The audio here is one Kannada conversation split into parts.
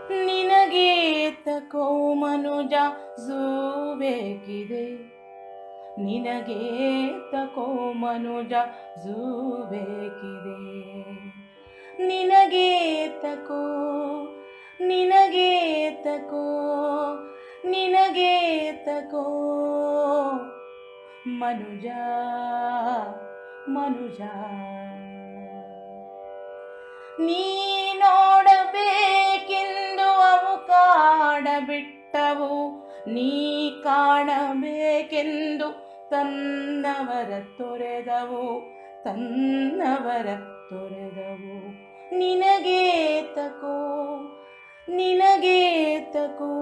ನಿನಗೆ ತಕೋ ಮನುಜ ಝೂ ಬೇಕಿದೆ ನಿನಗೆ ತಕೋ ಮನುಜ ಝೂ ಬೇಕಿದೆ ನಿನಗೆ ತಕೋ ನಿನಗೆ ತಕೋ ನಿನಗೆ ತಕೋ ಮನುಜ ಮನುಜ ನೀ ನೋಡಬೇಕೆಂದು ಅವು ಕಾಡಬಿಟ್ಟವು ನೀ ಕಾಣಬೇಕೆಂದು ತನ್ನವರ ತೊರೆದವು ತನ್ನವರ ತೊರೆದವು ನಿನಗೆ ತಕೋ ನಿನಗೆ ತಕೋ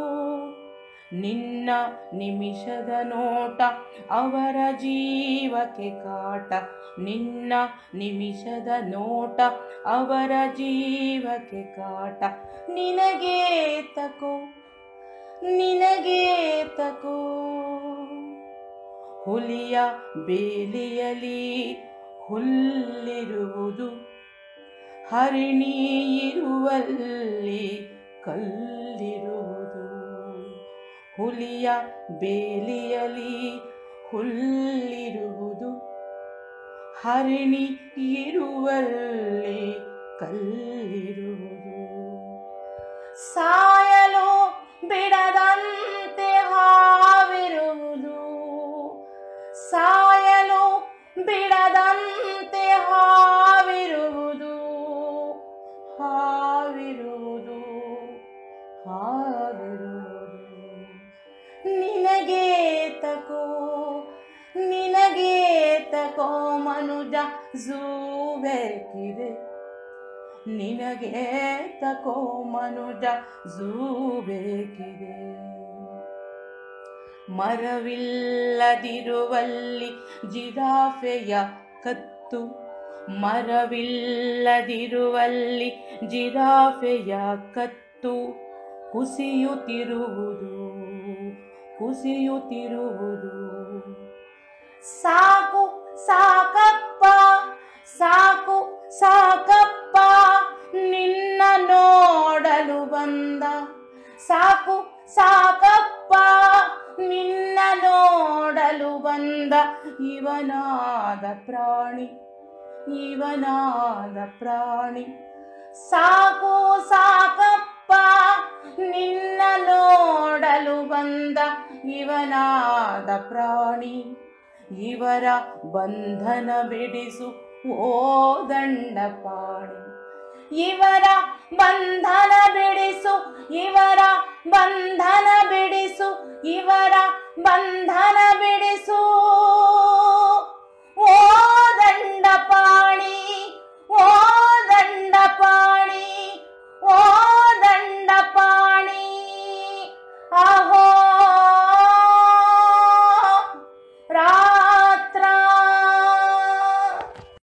ನಿನ್ನ ನಿಮಿಷದ ನೋಟ ಅವರ ಜೀವಕ್ಕೆ ಕಾಟ ನಿನ್ನ ನಿಮಿಷದ ನೋಟ ಅವರ ಜೀವಕ್ಕೆ ಕಾಟ ನಿನಗೆ ತಕೋ ನಿನಗೆ ತಕೋ ಹುಲಿಯ ಬೇಲಿಯಲಿ ಹುಲ್ಲಿರುವುದು ಹರಿಣಿ ಇರುವಲ್ಲಿ ಕಲ್ಲಿರುವುದು ಹುಲಿಯ ಬೇಲಿಯಲಿ ಹುಲ್ಲಿರುವುದು ಹರಿಣಿ ಇರುವಲ್ಲಿ ಕಲ್ಲಿರುವುದು ಸಾಯಲು ಬಿಡದಂತೆ ಹಾವಿರುವುದು ಸಾಯಲು ಬಿಡದಂತೆ ಹಾವಿರುವುದು ಹಾವಿರುವುದು ಹಾವಿರುವುದು ನಿನಗೆ ತಕೋ ನಿನಗೆ ತಕೋ ಮನುಜ ಝೂ ಬೇಕಿದೆ ನಿನಗೆ ತಕೋ ಮನುಜ ಝೂ ಬೇಕಿದೆ ಮರವಿಲ್ಲದಿರುವಲ್ಲಿ ಜಿರಾಫೆಯ ಕತ್ತು ಮರವಿಲ್ಲದಿರುವಲ್ಲಿ ಜಿರಾಫೆಯ ಕತ್ತು ಕುಸಿಯುತ್ತಿರುವುದು ಕುಸಿಯುತ್ತಿರುವುದು ಸಾಕು ಸಾಕಪ್ಪ ಸಾಕು ಸಾಕಪ್ಪ ನಿನ್ನ ನೋಡಲು ಬಂದ ಸಾಕು ಸಾಕಪ್ಪ ನಿನ್ನ ನೋಡಲು ಬಂದ ಇವನಾದ ಪ್ರಾಣಿ ಇವನಾದ ಪ್ರಾಣಿ ಸಾಕು ಸಾಕಪ್ಪ ನಿನ್ನ ನೋಡಲು ಬಂದ ಇವನಾದ ಪ್ರಾಣಿ ಇವರ ಬಂಧನ ಬಿಡಿಸು ಓ ದಂಡಪಾಣಿ ಇವರ ಬಂಧನ ಬಿಡಿಸು ಇವರ ಬಂಧನ ಬಿಡಿಸು ಇವರ ಬಂಧನ